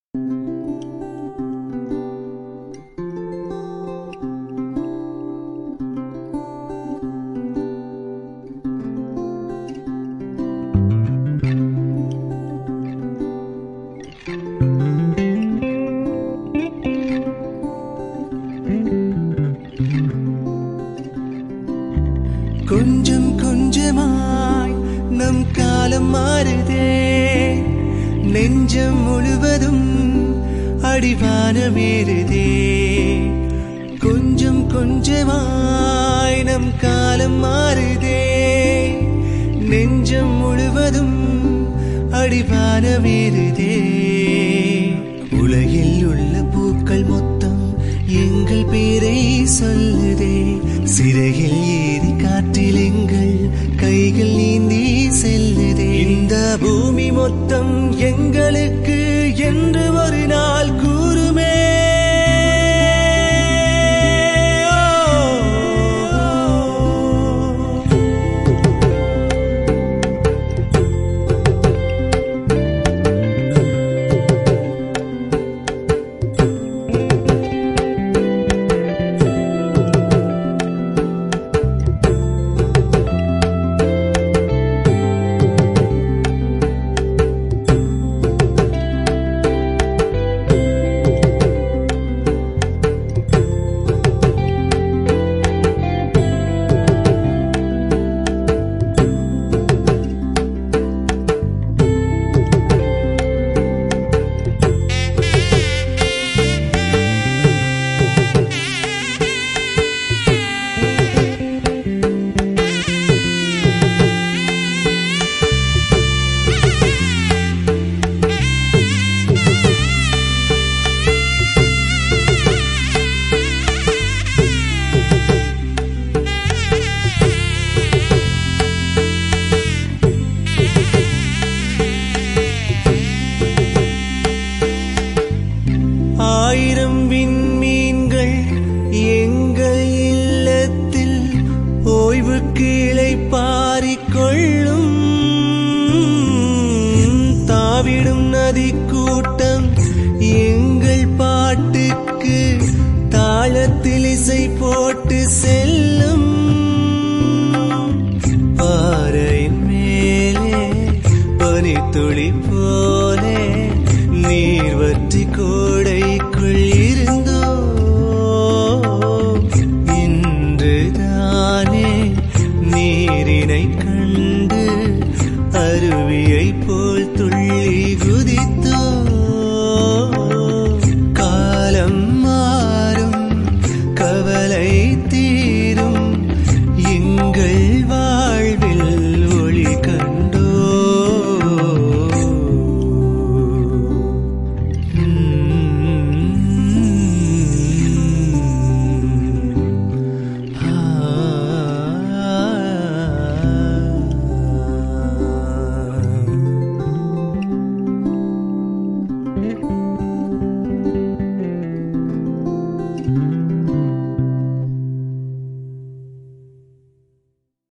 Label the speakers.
Speaker 1: கொஞ்சம் கொஞ்சமாய் நம் காலம் மாறுதே நெஞ்சம் முழுவதும் அடிவானமேறுதே கொஞ்சம் கொஞ்சமாய் நம் காலம் மாறுதே நெஞ்சம் முழுவதும் அடிவானமேறுதே உலகில் உள்ள பூக்கள் மொத்தம் எங்கள் பேரை சொல்லுதே சிறையில் ஏறி காற்றில் எங்கள் கைகள் நீந்தி செல்லுதே இந்த பூமி மொத்தம் எங்களுக்கு என்று ஒரு நாள் கூறுமே ஓ. ஆயிரம் விண்மீன்கள் எங்கள் இல்லத்தில் ஓய்வு கீழே பாரிக்கொள்ளும் தாவிடும் நதி கூட்டம் எங்கள் பாட்டுக்கு தாளத்தில் இசை போட்டு செல்லும் பாறையின் மேலே பனித்துளி போலே நீர் வற்றி கோடி